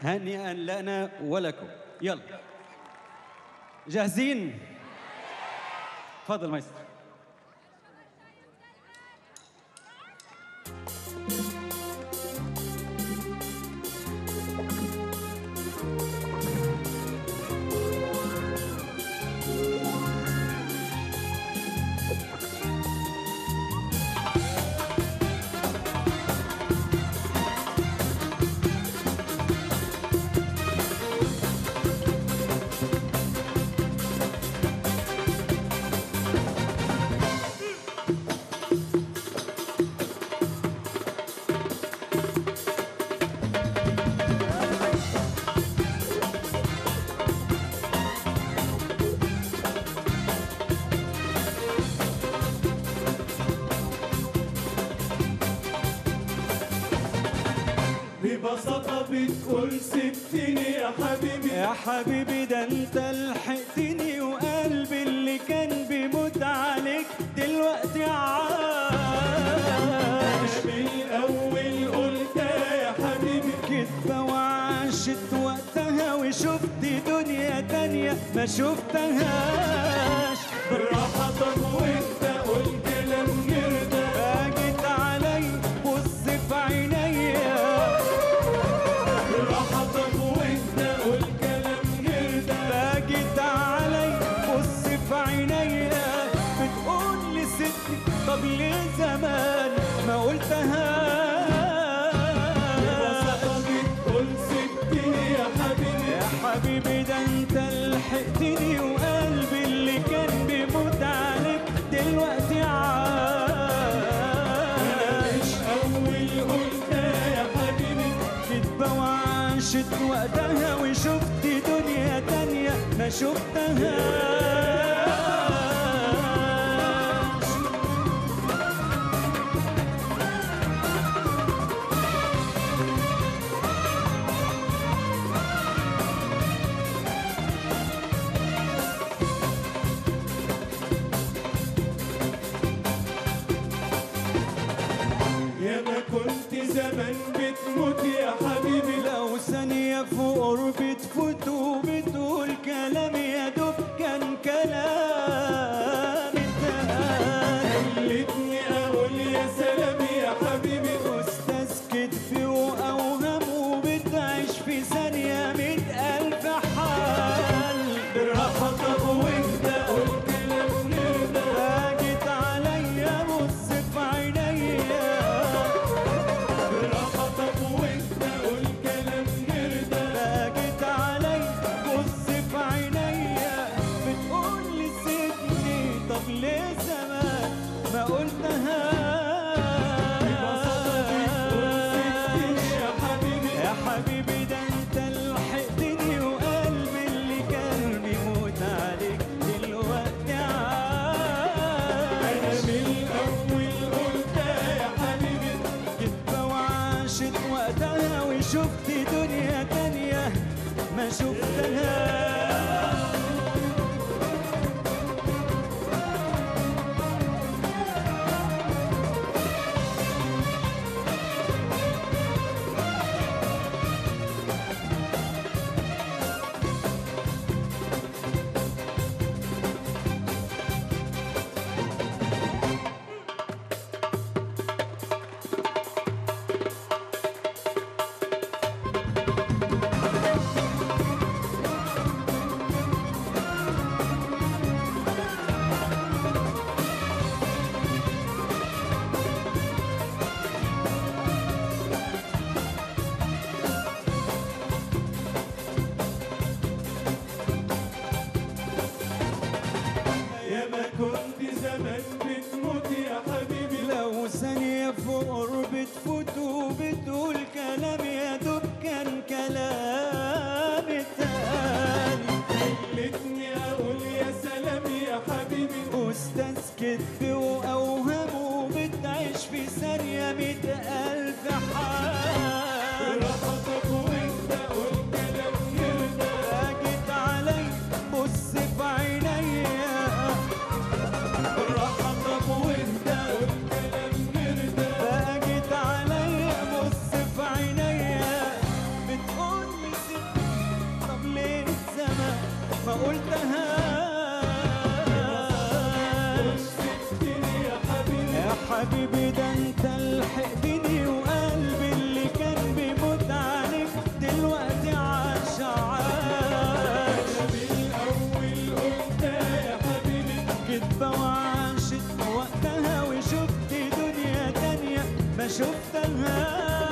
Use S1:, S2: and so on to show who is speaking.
S1: هنيئا لنا ولكم يلا جاهزين تفضل مايسترو
S2: ببساطة بتقول سبتني يا حبيبي
S1: يا حبيبي ده انت لحقتني وقلبي اللي كان بيموت عليك دلوقتي عاش
S2: من الأول قلت يا حبيبي
S1: كدبة وعاشت وقتها وشفت دنيا تانية ما شفتهاش
S2: بالراحة طب وانت قول كلام غير ده
S1: باجت علي بص في عينيا
S2: بالراحة طب وانت قول كلام غير ده
S1: باجت علي بص في عينيا بتقول لي ستي طب ليه زمان ما
S2: ببساطة
S1: قلتهاش
S2: بتقول سبتني يا حبيبي
S1: يا حبيبي ده انت لحقتني وقلبي اللي كان بيموت عليك دلوقتي عاش
S2: مش أول قلت يا حبيبي
S1: كدبة وعاشت وقتها وشفت دنيا تانية ما شفتهاش
S2: يا ما كنت زمان بتموت يا حبيبي
S1: لو ثانية في قرب تفوت وبتقول كلام يا دوب كان كلام اتقال
S2: خلتني أقول يا سلام يا حبيبي
S1: أستاذ كتفي وأوهام وبتعيش في ثانية مئة ألف حال
S2: بالراحة طب وانت قول كلام غير ده
S1: باجت عليا بص في عينيا
S2: بالراحة طب وانت قول كلام غير ده
S1: باجت علي بص في عينيا بتقول لي سيبني طب ليه زمان ما قلتهاش
S2: يا حبيبي
S1: يا حبيبي ده انت لحقتني وقلبي اللي كان بيموت عليك دلوقتي
S2: أنا
S1: عاش
S2: من الأول قلت يا حبيبي
S1: كدبة وعاشت وقتها وشفت دنيا تانية ما شفتهاش بتقول لي سيبني طب ليه زمان ما قلتهاش
S2: سبتني يا حبيبي
S1: يا حبيبي ده انت لحقتني وقلبي اللي كان بيموت عليك دلوقتي عاش عاش
S2: من الأول قلت يا حبيبي
S1: كدبة وعاشت وقتها وشفت دنيا تانية ما شفتهاش